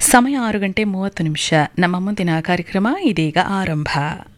ಸಮಯ ಆರು ಗಂಟೆ ಮೂವತ್ತು ನಿಮಿಷ ನಮ್ಮ ಮುಂದಿನ ಕಾರ್ಯಕ್ರಮ ಇದೀಗ ಆರಂಭ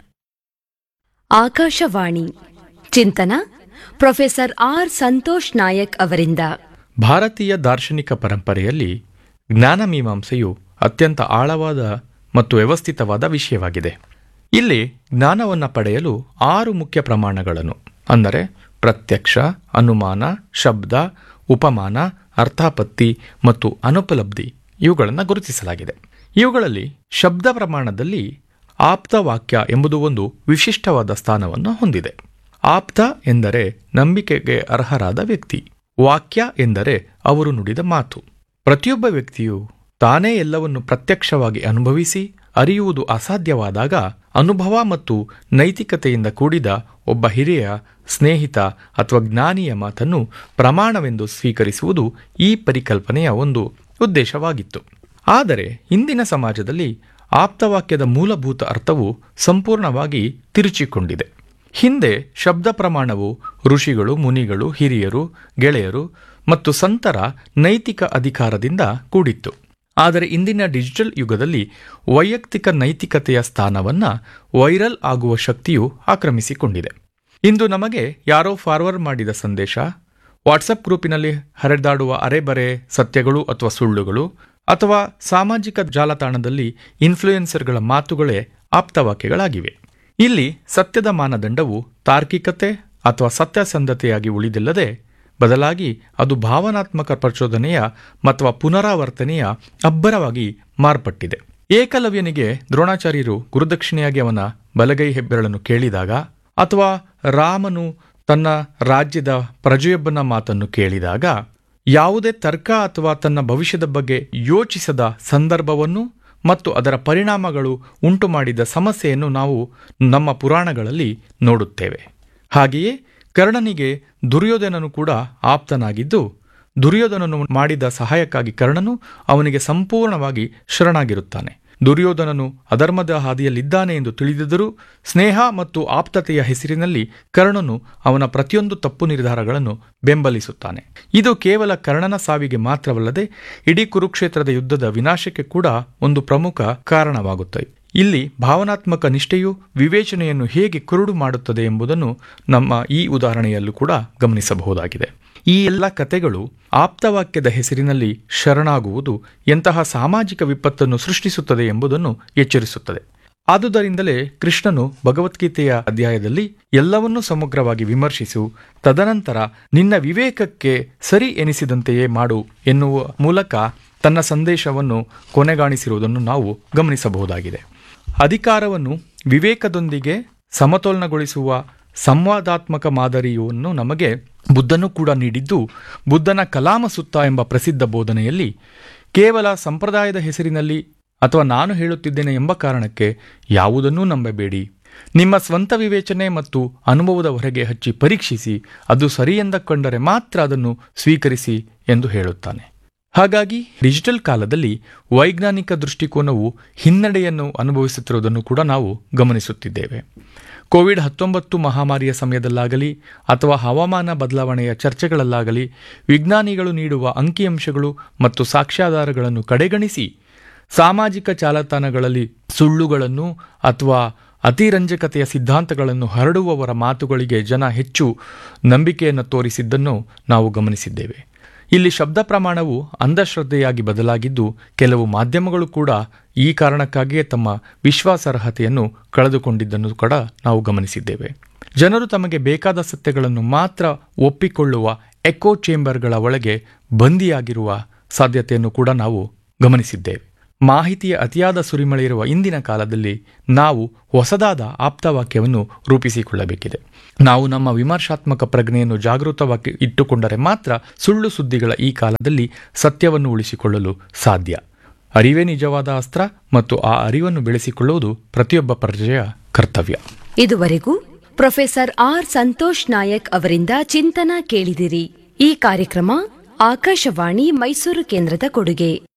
ಆಕಾಶವಾಣಿ ಚಿಂತನ ಪ್ರೊಫೆಸರ್ ಆರ್ ಸಂತೋಷ್ ನಾಯಕ್ ಅವರಿಂದ ಭಾರತೀಯ ದಾರ್ಶನಿಕ ಪರಂಪರೆಯಲ್ಲಿ ಜ್ಞಾನಮೀಮಾಂಸೆಯು ಅತ್ಯಂತ ಆಳವಾದ ಮತ್ತು ವ್ಯವಸ್ಥಿತವಾದ ವಿಷಯವಾಗಿದೆ ಇಲ್ಲಿ ಜ್ಞಾನವನ್ನು ಪಡೆಯಲು ಆರು ಮುಖ್ಯ ಪ್ರಮಾಣಗಳನ್ನು ಅಂದರೆ ಪ್ರತ್ಯಕ್ಷ ಅನುಮಾನ ಶಬ್ದ ಉಪಮಾನ ಅರ್ಥಾಪತ್ತಿ ಮತ್ತು ಅನುಪಲಬ್ಧಿ ಇವುಗಳನ್ನು ಗುರುತಿಸಲಾಗಿದೆ ಇವುಗಳಲ್ಲಿ ಶಬ್ದ ಪ್ರಮಾಣದಲ್ಲಿ ಆಪ್ತ ವಾಕ್ಯ ಎಂಬುದು ಒಂದು ವಿಶಿಷ್ಟವಾದ ಸ್ಥಾನವನ್ನು ಹೊಂದಿದೆ ಆಪ್ತ ಎಂದರೆ ನಂಬಿಕೆಗೆ ಅರ್ಹರಾದ ವ್ಯಕ್ತಿ ವಾಕ್ಯ ಎಂದರೆ ಅವರು ನುಡಿದ ಮಾತು ಪ್ರತಿಯೊಬ್ಬ ವ್ಯಕ್ತಿಯು ತಾನೇ ಎಲ್ಲವನ್ನು ಪ್ರತ್ಯಕ್ಷವಾಗಿ ಅನುಭವಿಸಿ ಅರಿಯುವುದು ಅಸಾಧ್ಯವಾದಾಗ ಅನುಭವ ಮತ್ತು ನೈತಿಕತೆಯಿಂದ ಕೂಡಿದ ಒಬ್ಬ ಹಿರಿಯ ಸ್ನೇಹಿತ ಅಥವಾ ಜ್ಞಾನಿಯ ಮಾತನ್ನು ಪ್ರಮಾಣವೆಂದು ಸ್ವೀಕರಿಸುವುದು ಈ ಪರಿಕಲ್ಪನೆಯ ಒಂದು ಉದ್ದೇಶವಾಗಿತ್ತು ಆದರೆ ಇಂದಿನ ಸಮಾಜದಲ್ಲಿ ಆಪ್ತವಾಕ್ಯದ ಮೂಲಭೂತ ಅರ್ಥವು ಸಂಪೂರ್ಣವಾಗಿ ತಿರುಚಿಕೊಂಡಿದೆ ಹಿಂದೆ ಶಬ್ದ ಪ್ರಮಾಣವು ಋಷಿಗಳು ಮುನಿಗಳು ಹಿರಿಯರು ಗೆಳೆಯರು ಮತ್ತು ಸಂತರ ನೈತಿಕ ಅಧಿಕಾರದಿಂದ ಕೂಡಿತ್ತು ಆದರೆ ಇಂದಿನ ಡಿಜಿಟಲ್ ಯುಗದಲ್ಲಿ ವೈಯಕ್ತಿಕ ನೈತಿಕತೆಯ ಸ್ಥಾನವನ್ನು ವೈರಲ್ ಆಗುವ ಶಕ್ತಿಯು ಆಕ್ರಮಿಸಿಕೊಂಡಿದೆ ಇಂದು ನಮಗೆ ಯಾರೋ ಫಾರ್ವರ್ಡ್ ಮಾಡಿದ ಸಂದೇಶ ವಾಟ್ಸಪ್ ಗ್ರೂಪಿನಲ್ಲಿ ಹರಿದಾಡುವ ಅರೆಬರೆ ಸತ್ಯಗಳು ಅಥವಾ ಸುಳ್ಳುಗಳು ಅಥವಾ ಸಾಮಾಜಿಕ ಜಾಲತಾಣದಲ್ಲಿ ಇನ್ಫ್ಲೂಯೆನ್ಸರ್ಗಳ ಮಾತುಗಳೇ ಆಪ್ತವಾಕ್ಯಗಳಾಗಿವೆ ಇಲ್ಲಿ ಸತ್ಯದ ಮಾನದಂಡವು ತಾರ್ಕಿಕತೆ ಅಥವಾ ಸತ್ಯಸಂಧತೆಯಾಗಿ ಉಳಿದಿಲ್ಲದೆ ಬದಲಾಗಿ ಅದು ಭಾವನಾತ್ಮಕ ಪ್ರಚೋದನೆಯ ಅಥವಾ ಪುನರಾವರ್ತನೆಯ ಅಬ್ಬರವಾಗಿ ಮಾರ್ಪಟ್ಟಿದೆ ಏಕಲವ್ಯನಿಗೆ ದ್ರೋಣಾಚಾರ್ಯರು ಗುರುದಕ್ಷಿಣೆಯಾಗಿ ಅವನ ಬಲಗೈ ಹೆಬ್ಬೆರಳನ್ನು ಕೇಳಿದಾಗ ಅಥವಾ ರಾಮನು ತನ್ನ ರಾಜ್ಯದ ಪ್ರಜೆಯೊಬ್ಬನ ಮಾತನ್ನು ಕೇಳಿದಾಗ ಯಾವುದೇ ತರ್ಕ ಅಥವಾ ತನ್ನ ಭವಿಷ್ಯದ ಬಗ್ಗೆ ಯೋಚಿಸದ ಸಂದರ್ಭವನ್ನು ಮತ್ತು ಅದರ ಪರಿಣಾಮಗಳು ಉಂಟು ಮಾಡಿದ ಸಮಸ್ಯೆಯನ್ನು ನಾವು ನಮ್ಮ ಪುರಾಣಗಳಲ್ಲಿ ನೋಡುತ್ತೇವೆ ಹಾಗೆಯೇ ಕರ್ಣನಿಗೆ ದುರ್ಯೋಧನನು ಕೂಡ ಆಪ್ತನಾಗಿದ್ದು ದುರ್ಯೋಧನನು ಮಾಡಿದ ಸಹಾಯಕ್ಕಾಗಿ ಕರ್ಣನು ಅವನಿಗೆ ಸಂಪೂರ್ಣವಾಗಿ ಶರಣಾಗಿರುತ್ತಾನೆ ದುರ್ಯೋಧನನು ಅಧರ್ಮದ ಹಾದಿಯಲ್ಲಿದ್ದಾನೆ ಎಂದು ತಿಳಿದಿದ್ದರೂ ಸ್ನೇಹ ಮತ್ತು ಆಪ್ತತೆಯ ಹೆಸರಿನಲ್ಲಿ ಕರ್ಣನು ಅವನ ಪ್ರತಿಯೊಂದು ತಪ್ಪು ನಿರ್ಧಾರಗಳನ್ನು ಬೆಂಬಲಿಸುತ್ತಾನೆ ಇದು ಕೇವಲ ಕರ್ಣನ ಸಾವಿಗೆ ಮಾತ್ರವಲ್ಲದೆ ಇಡೀ ಕುರುಕ್ಷೇತ್ರದ ಯುದ್ಧದ ವಿನಾಶಕ್ಕೆ ಕೂಡ ಒಂದು ಪ್ರಮುಖ ಕಾರಣವಾಗುತ್ತದೆ ಇಲ್ಲಿ ಭಾವನಾತ್ಮಕ ನಿಷ್ಠೆಯು ವಿವೇಚನೆಯನ್ನು ಹೇಗೆ ಕುರುಡು ಮಾಡುತ್ತದೆ ಎಂಬುದನ್ನು ನಮ್ಮ ಈ ಉದಾಹರಣೆಯಲ್ಲೂ ಕೂಡ ಗಮನಿಸಬಹುದಾಗಿದೆ ಈ ಎಲ್ಲ ಕಥೆಗಳು ಆಪ್ತವಾಕ್ಯದ ಹೆಸರಿನಲ್ಲಿ ಶರಣಾಗುವುದು ಎಂತಹ ಸಾಮಾಜಿಕ ವಿಪತ್ತನ್ನು ಸೃಷ್ಟಿಸುತ್ತದೆ ಎಂಬುದನ್ನು ಎಚ್ಚರಿಸುತ್ತದೆ ಆದುದರಿಂದಲೇ ಕೃಷ್ಣನು ಭಗವದ್ಗೀತೆಯ ಅಧ್ಯಾಯದಲ್ಲಿ ಎಲ್ಲವನ್ನೂ ಸಮಗ್ರವಾಗಿ ವಿಮರ್ಶಿಸು ತದನಂತರ ನಿನ್ನ ವಿವೇಕಕ್ಕೆ ಸರಿ ಎನಿಸಿದಂತೆಯೇ ಮಾಡು ಎನ್ನುವ ಮೂಲಕ ತನ್ನ ಸಂದೇಶವನ್ನು ಕೊನೆಗಾಣಿಸಿರುವುದನ್ನು ನಾವು ಗಮನಿಸಬಹುದಾಗಿದೆ ಅಧಿಕಾರವನ್ನು ವಿವೇಕದೊಂದಿಗೆ ಸಮತೋಲನಗೊಳಿಸುವ ಸಂವಾದಾತ್ಮಕ ಮಾದರಿಯನ್ನು ನಮಗೆ ಬುದ್ಧನು ಕೂಡ ನೀಡಿದ್ದು ಬುದ್ಧನ ಕಲಾಮ ಸುತ್ತ ಎಂಬ ಪ್ರಸಿದ್ಧ ಬೋಧನೆಯಲ್ಲಿ ಕೇವಲ ಸಂಪ್ರದಾಯದ ಹೆಸರಿನಲ್ಲಿ ಅಥವಾ ನಾನು ಹೇಳುತ್ತಿದ್ದೇನೆ ಎಂಬ ಕಾರಣಕ್ಕೆ ಯಾವುದನ್ನೂ ನಂಬಬೇಡಿ ನಿಮ್ಮ ಸ್ವಂತ ವಿವೇಚನೆ ಮತ್ತು ಅನುಭವದ ಹೊರಗೆ ಹಚ್ಚಿ ಪರೀಕ್ಷಿಸಿ ಅದು ಸರಿಯೆಂದ ಕಂಡರೆ ಮಾತ್ರ ಅದನ್ನು ಸ್ವೀಕರಿಸಿ ಎಂದು ಹೇಳುತ್ತಾನೆ ಹಾಗಾಗಿ ಡಿಜಿಟಲ್ ಕಾಲದಲ್ಲಿ ವೈಜ್ಞಾನಿಕ ದೃಷ್ಟಿಕೋನವು ಹಿನ್ನಡೆಯನ್ನು ಅನುಭವಿಸುತ್ತಿರುವುದನ್ನು ಕೂಡ ನಾವು ಗಮನಿಸುತ್ತಿದ್ದೇವೆ ಕೋವಿಡ್ ಹತ್ತೊಂಬತ್ತು ಮಹಾಮಾರಿಯ ಸಮಯದಲ್ಲಾಗಲಿ ಅಥವಾ ಹವಾಮಾನ ಬದಲಾವಣೆಯ ಚರ್ಚೆಗಳಲ್ಲಾಗಲಿ ವಿಜ್ಞಾನಿಗಳು ನೀಡುವ ಅಂಕಿಅಂಶಗಳು ಮತ್ತು ಸಾಕ್ಷ್ಯಾಧಾರಗಳನ್ನು ಕಡೆಗಣಿಸಿ ಸಾಮಾಜಿಕ ಜಾಲತಾಣಗಳಲ್ಲಿ ಸುಳ್ಳುಗಳನ್ನು ಅಥವಾ ಅತಿರಂಜಕತೆಯ ಸಿದ್ಧಾಂತಗಳನ್ನು ಹರಡುವವರ ಮಾತುಗಳಿಗೆ ಜನ ಹೆಚ್ಚು ನಂಬಿಕೆಯನ್ನು ತೋರಿಸಿದ್ದನ್ನು ನಾವು ಗಮನಿಸಿದ್ದೇವೆ ಇಲ್ಲಿ ಶಬ್ದ ಪ್ರಮಾಣವು ಅಂಧಶ್ರದ್ಧೆಯಾಗಿ ಬದಲಾಗಿದ್ದು ಕೆಲವು ಮಾಧ್ಯಮಗಳು ಕೂಡ ಈ ಕಾರಣಕ್ಕಾಗಿಯೇ ತಮ್ಮ ವಿಶ್ವಾಸಾರ್ಹತೆಯನ್ನು ಕಳೆದುಕೊಂಡಿದ್ದನ್ನು ಕೂಡ ನಾವು ಗಮನಿಸಿದ್ದೇವೆ ಜನರು ತಮಗೆ ಬೇಕಾದ ಸತ್ಯಗಳನ್ನು ಮಾತ್ರ ಒಪ್ಪಿಕೊಳ್ಳುವ ಎಕೋ ಚೇಂಬರ್ಗಳ ಒಳಗೆ ಬಂದಿಯಾಗಿರುವ ಸಾಧ್ಯತೆಯನ್ನು ಕೂಡ ನಾವು ಗಮನಿಸಿದ್ದೇವೆ ಮಾಹಿತಿಯ ಅತಿಯಾದ ಸುರಿಮಳೆ ಇರುವ ಇಂದಿನ ಕಾಲದಲ್ಲಿ ನಾವು ಹೊಸದಾದ ಆಪ್ತವಾಕ್ಯವನ್ನು ರೂಪಿಸಿಕೊಳ್ಳಬೇಕಿದೆ ನಾವು ನಮ್ಮ ವಿಮರ್ಶಾತ್ಮಕ ಪ್ರಜ್ಞೆಯನ್ನು ಜಾಗೃತವಾಗಿ ಇಟ್ಟುಕೊಂಡರೆ ಮಾತ್ರ ಸುಳ್ಳು ಸುದ್ದಿಗಳ ಈ ಕಾಲದಲ್ಲಿ ಸತ್ಯವನ್ನು ಉಳಿಸಿಕೊಳ್ಳಲು ಸಾಧ್ಯ ಅರಿವೇ ನಿಜವಾದ ಅಸ್ತ್ರ ಮತ್ತು ಆ ಅರಿವನ್ನು ಬೆಳೆಸಿಕೊಳ್ಳುವುದು ಪ್ರತಿಯೊಬ್ಬ ಪ್ರಜೆಯ ಕರ್ತವ್ಯ ಇದುವರೆಗೂ ಪ್ರೊಫೆಸರ್ ಆರ್ ಸಂತೋಷ್ ನಾಯಕ್ ಅವರಿಂದ ಚಿಂತನ ಕೇಳಿದಿರಿ ಈ ಕಾರ್ಯಕ್ರಮ ಆಕಾಶವಾಣಿ ಮೈಸೂರು ಕೇಂದ್ರದ ಕೊಡುಗೆ